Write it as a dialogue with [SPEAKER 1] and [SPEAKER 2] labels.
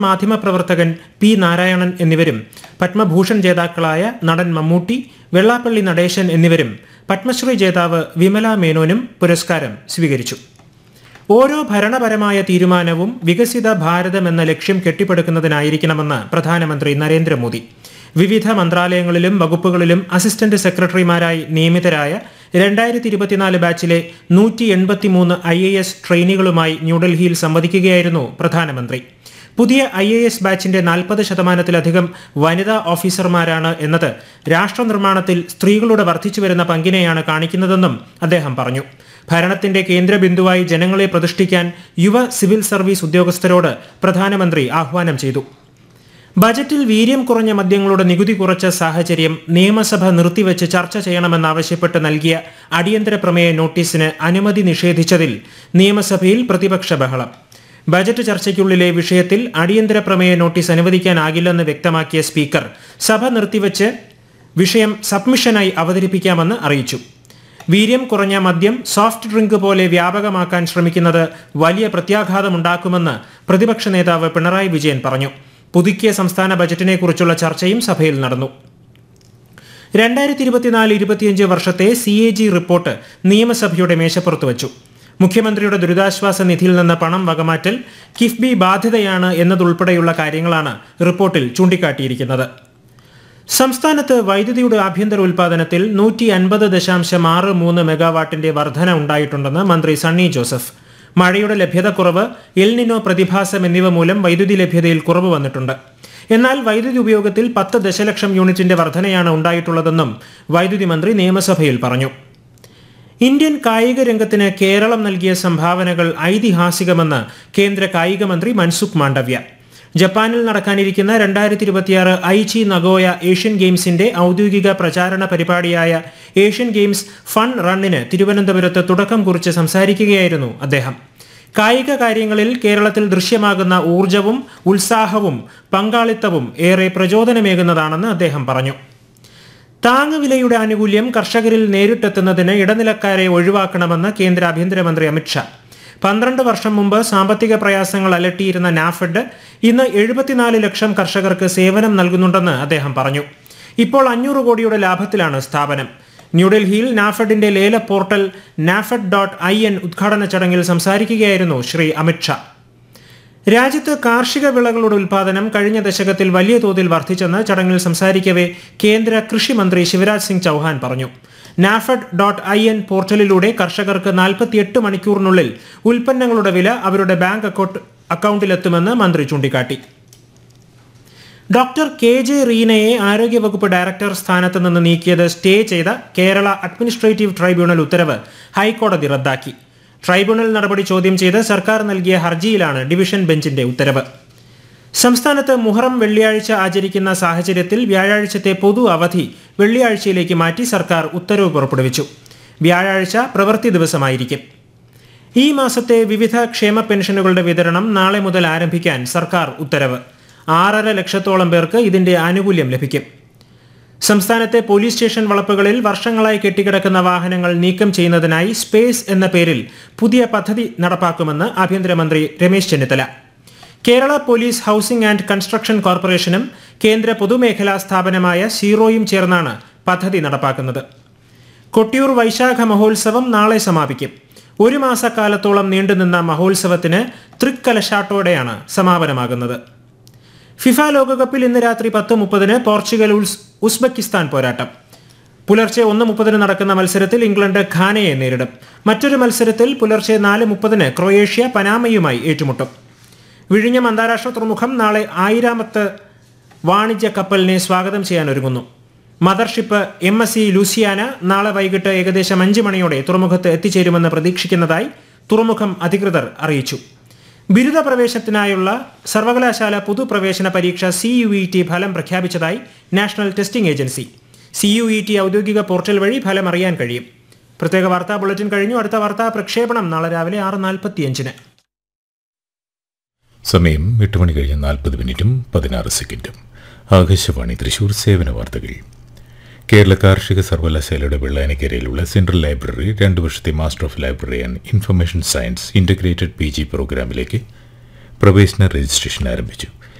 [SPEAKER 1] മാധ്യമപ്രവർത്തകൻ പി നാരായണൻ എന്നിവരും പത്മഭൂഷൺ ജേതാക്കളായ നടൻ മമ്മൂട്ടി വെള്ളാപ്പള്ളി നടേശൻ എന്നിവരും പത്മശ്രീ ജേതാവ് വിമല മേനോനും പുരസ്കാരം സ്വീകരിച്ചു ഓരോ ഭരണപരമായ തീരുമാനവും വികസിത ഭാരതം എന്ന ലക്ഷ്യം കെട്ടിപ്പടുക്കുന്നതിനായിരിക്കണമെന്ന് പ്രധാനമന്ത്രി നരേന്ദ്രമോദി വിവിധ മന്ത്രാലയങ്ങളിലും വകുപ്പുകളിലും അസിസ്റ്റന്റ് സെക്രട്ടറിമാരായി നിയമിതരായ രണ്ടായിരത്തി ഇരുപത്തിനാല് ബാച്ചിലെ നൂറ്റി എൺപത്തിമൂന്ന് ഐ എ എസ് ട്രെയിനികളുമായി ന്യൂഡൽഹിയിൽ സംവദിക്കുകയായിരുന്നു പ്രധാനമന്ത്രി പുതിയ ഐ എ എസ് ബാച്ചിന്റെ നാൽപ്പത് ശതമാനത്തിലധികം വനിതാ ഓഫീസർമാരാണ് എന്നത് രാഷ്ട്ര നിർമ്മാണത്തിൽ സ്ത്രീകളുടെ വർദ്ധിച്ചുവരുന്ന പങ്കിനെയാണ് കാണിക്കുന്നതെന്നും അദ്ദേഹം പറഞ്ഞു ഭരണത്തിന്റെ കേന്ദ്രബിന്ദുവായി ജനങ്ങളെ പ്രതിഷ്ഠിക്കാൻ യുവ സിവിൽ സർവീസ് ഉദ്യോഗസ്ഥരോട് പ്രധാനമന്ത്രി ആഹ്വാനം ചെയ്തു ബജറ്റിൽ വീര്യം കുറഞ്ഞ മദ്യങ്ങളുടെ നികുതി കുറച്ച സാഹചര്യം നിയമസഭ നിർത്തിവെച്ച് ചർച്ച ചെയ്യണമെന്നാവശ്യപ്പെട്ട് നൽകിയ അടിയന്തര പ്രമേയ നോട്ടീസിന് അനുമതി നിഷേധിച്ചതിൽ നിയമസഭയിൽ പ്രതിപക്ഷ ബഹളം ബജറ്റ് ചർച്ചയ്ക്കുള്ളിലെ വിഷയത്തിൽ അടിയന്തര പ്രമേയ നോട്ടീസ് അനുവദിക്കാനാകില്ലെന്ന് വ്യക്തമാക്കിയ സ്പീക്കർ സഭ നിർത്തിവെച്ച് വിഷയം സബ്മിഷനായി അവതരിപ്പിക്കാമെന്ന് അറിയിച്ചു വീര്യം കുറഞ്ഞ മദ്യം സോഫ്റ്റ് ഡ്രിങ്ക് പോലെ വ്യാപകമാക്കാൻ ശ്രമിക്കുന്നത് വലിയ പ്രത്യാഘാതമുണ്ടാക്കുമെന്ന് പ്രതിപക്ഷ നേതാവ് പിണറായി വിജയൻ പറഞ്ഞു പുതുക്കിയ സംസ്ഥാന ബജറ്റിനെക്കുറിച്ചുള്ള ചർച്ചയും സഭയിൽ നടന്നു രണ്ടായിരത്തി ഇരുപത്തിനാല് ഇരുപത്തിയഞ്ച് വർഷത്തെ സി എ ജി റിപ്പോർട്ട് നിയമസഭയുടെ മേശപ്പുറത്ത് വച്ചു മുഖ്യമന്ത്രിയുടെ ദുരിതാശ്വാസ നിധിയിൽ നിന്ന് പണം വകമാറ്റൽ കിഫ്ബി ബാധ്യതയാണ് എന്നതുൾപ്പെടെയുള്ള കാര്യങ്ങളാണ് റിപ്പോർട്ടിൽ ചൂണ്ടിക്കാട്ടിയിരിക്കുന്നത് സംസ്ഥാനത്ത് വൈദ്യുതിയുടെ ആഭ്യന്തര ഉൽപാദനത്തിൽ നൂറ്റി അൻപത് ദശാംശം ആറ് മൂന്ന് മെഗാവാട്ടിന്റെ വർധന ഉണ്ടായിട്ടുണ്ടെന്ന് മന്ത്രി സണ്ണി ജോസഫ് മഴയുടെ ലഭ്യതക്കുറവ് എൽനിനോ പ്രതിഭാസം എന്നിവ മൂലം വൈദ്യുതി ലഭ്യതയിൽ കുറവ് വന്നിട്ടുണ്ട് എന്നാൽ വൈദ്യുതി ഉപയോഗത്തിൽ പത്ത് ദശലക്ഷം യൂണിറ്റിന്റെ വർധനയാണ് ഉണ്ടായിട്ടുള്ളതെന്നും വൈദ്യുതി മന്ത്രി നിയമസഭയിൽ പറഞ്ഞു ഇന്ത്യൻ കായിക രംഗത്തിന് കേരളം നൽകിയ സംഭാവനകൾ ഐതിഹാസികമെന്ന് കേന്ദ്ര കായിക മന്ത്രി മൻസുഖ് മാണ്ഡവ്യ ജപ്പാനിൽ നടക്കാനിരിക്കുന്ന രണ്ടായിരത്തി ഇരുപത്തിയാറ് ഐച്ചി നഗോയ ഏഷ്യൻ ഗെയിംസിന്റെ ഔദ്യോഗിക പ്രചാരണ പരിപാടിയായ ഏഷ്യൻ ഗെയിംസ് ഫൺ റണ്ണിന് തിരുവനന്തപുരത്ത് തുടക്കം കുറിച്ച് സംസാരിക്കുകയായിരുന്നു അദ്ദേഹം കായിക കാര്യങ്ങളിൽ കേരളത്തിൽ ദൃശ്യമാകുന്ന ഊർജവും ഉത്സാഹവും പങ്കാളിത്തവും ഏറെ പ്രചോദനമേകുന്നതാണെന്ന് അദ്ദേഹം പറഞ്ഞു താങ്ങുവിലയുടെ ആനുകൂല്യം കർഷകരിൽ നേരിട്ടെത്തുന്നതിന് ഇടനിലക്കാരെ ഒഴിവാക്കണമെന്ന് കേന്ദ്ര ആഭ്യന്തരമന്ത്രി അമിത്ഷാ പന്ത്രണ്ട് വർഷം മുമ്പ് സാമ്പത്തിക പ്രയാസങ്ങൾ അലട്ടിയിരുന്ന നാഫെഡ് ഇന്ന് എഴുപത്തിനാല് ലക്ഷം കർഷകർക്ക് സേവനം നൽകുന്നുണ്ടെന്ന് അദ്ദേഹം പറഞ്ഞു ഇപ്പോൾ അഞ്ഞൂറ് കോടിയുടെ ലാഭത്തിലാണ് സ്ഥാപനം ന്യൂഡൽഹിയിൽ നാഫെഡിന്റെ ലേല portal NAFED dot I N ഉദ്ഘാടന ചടങ്ങിൽ സംസാരിക്കുകയായിരുന്നു ശ്രീ അമിത്ഷാ രാജ്യത്ത് കാർഷിക വിളകളുടെ ഉൽപാദനം കഴിഞ്ഞ ദശകത്തിൽ വലിയ തോതിൽ വർദ്ധിച്ചെന്ന് ചടങ്ങിൽ സംസാരിക്കവേ കേന്ദ്ര കൃഷി മന്ത്രി ശിവരാജ് സിംഗ് ചൌഹാൻ പറഞ്ഞു നാഫഡ് ഡോട്ട് ഐ എൻ പോർട്ടലിലൂടെ കർഷകർക്ക് നാൽപ്പത്തിയെട്ട് മണിക്കൂറിനുള്ളിൽ ഉൽപ്പന്നങ്ങളുടെ വില അവരുടെ ബാങ്ക് അക്കൗണ്ട് അക്കൗണ്ടിലെത്തുമെന്ന് മന്ത്രി ചൂണ്ടിക്കാട്ടി ഡോക്ടർ കെ ജെ റീനയെ ആരോഗ്യവകുപ്പ് ഡയറക്ടർ സ്ഥാനത്ത് നിന്ന് നീക്കിയത് സ്റ്റേ ചെയ്ത കേരള അഡ്മിനിസ്ട്രേറ്റീവ് ട്രൈബ്യൂണൽ ഉത്തരവ് ഹൈക്കോടതി റദ്ദാക്കി ട്രൈബ്യൂണൽ നടപടി ചോദ്യം ചെയ്ത് സർക്കാർ നൽകിയ ഹർജിയിലാണ് ഡിവിഷൻ ബെഞ്ചിന്റെ ഉത്തരവ് സംസ്ഥാനത്ത് മുഹറം വെള്ളിയാഴ്ച ആചരിക്കുന്ന സാഹചര്യത്തിൽ വ്യാഴാഴ്ചത്തെ പൊതു അവധി വെള്ളിയാഴ്ചയിലേക്ക് മാറ്റി സർക്കാർ ഉത്തരവ് പുറപ്പെടുവിച്ചു വ്യാഴാഴ്ച പ്രവൃത്തി ദിവസമായിരിക്കും ഈ മാസത്തെ വിവിധ ക്ഷേമ പെൻഷനുകളുടെ വിതരണം നാളെ മുതൽ ആരംഭിക്കാൻ സർക്കാർ ഉത്തരവ് ആറര ലക്ഷത്തോളം പേർക്ക് ഇതിന്റെ ആനുകൂല്യം ലഭിക്കും സംസ്ഥാനത്തെ പോലീസ് സ്റ്റേഷൻ വളപ്പുകളിൽ വർഷങ്ങളായി കെട്ടിക്കിടക്കുന്ന വാഹനങ്ങൾ നീക്കം ചെയ്യുന്നതിനായി സ്പേസ് എന്ന പേരിൽ പുതിയ പദ്ധതി നടപ്പാക്കുമെന്ന് ആഭ്യന്തരമന്ത്രി Ramesh Chennithala Kerala police housing and construction കോർപ്പറേഷനും കേന്ദ്ര പൊതുമേഖലാ സ്ഥാപനമായ സീറോയും ചേർന്നാണ് പദ്ധതി നടപ്പാക്കുന്നത് കൊട്ടിയൂർ വൈശാഖ മഹോത്സവം നാളെ സമാപിക്കും ഒരു മാസക്കാലത്തോളം നീണ്ടുനിന്ന മഹോത്സവത്തിന് തൃക്കലശാട്ടോടെയാണ് സമാപനമാകുന്നത് ഫിഫ ലോകകപ്പിൽ ഇന്ന് രാത്രി പത്ത് മുപ്പതിന് പോർച്ചുഗൽ ഉസ് ഉസ്ബെക്കിസ്ഥാൻ പോരാട്ടം പുലർച്ചെ ഒന്ന് മുപ്പതിന് നടക്കുന്ന മത്സരത്തിൽ ഇംഗ്ലണ്ട് ഖാനയെ നേരിടും മറ്റൊരു മത്സരത്തിൽ പുലർച്ചെ നാല് മുപ്പതിന് ക്രൊയേഷ്യ പനാമയുമായി ഏറ്റുമുട്ടും വിഴിഞ്ഞം അന്താരാഷ്ട്ര തുറമുഖം നാളെ ആയിരാമത്ത് വാണിജ്യ കപ്പലിനെ സ്വാഗതം ചെയ്യാൻ ഒരുങ്ങുന്നു mothership M S C Luciana നാളെ വൈകിട്ട് ഏകദേശം അഞ്ച് മണിയോടെ തുറമുഖത്ത് എത്തിച്ചേരുമെന്ന് പ്രതീക്ഷിക്കുന്നതായി തുറമുഖം അധികൃതർ അറിയിച്ചു ബിരുദ പ്രവേശനത്തിനായുള്ള സർവകലാശാല പൊതുപ്രവേശന പരീക്ഷ സി യു ഇ ടി ഫലം പ്രഖ്യാപിച്ചതായി national testing agency C U E T ഔദ്യോഗിക പോർട്ടൽ വഴി ഫലം അറിയാൻ കഴിയും പ്രത്യേക വാർത്താ ബുള്ളറ്റിൻ കഴിഞ്ഞു അടുത്ത വാർത്താ പ്രക്ഷേപണം നാളെ രാവിലെ ആറ് നാൽപ്പത്തിയഞ്ചിന്
[SPEAKER 2] സമയം എട്ട് മണി കഴിഞ്ഞ് നാൽപ്പത് മിനിറ്റും പതിനാറ് സെക്കൻഡും ആകാശവാണി തൃശൂർ സേവന വാർത്തകൾ കേരള കാർഷിക സർവകലാശാലയുടെ വെള്ളാനിക്കരയിലുള്ള സെൻട്രൽ ലൈബ്രറി രണ്ട് വർഷത്തെ master of library and information science integrated P G പ്രോഗ്രാമിലേക്ക് പ്രവേശന രജിസ്ട്രേഷൻ ആരംഭിച്ചു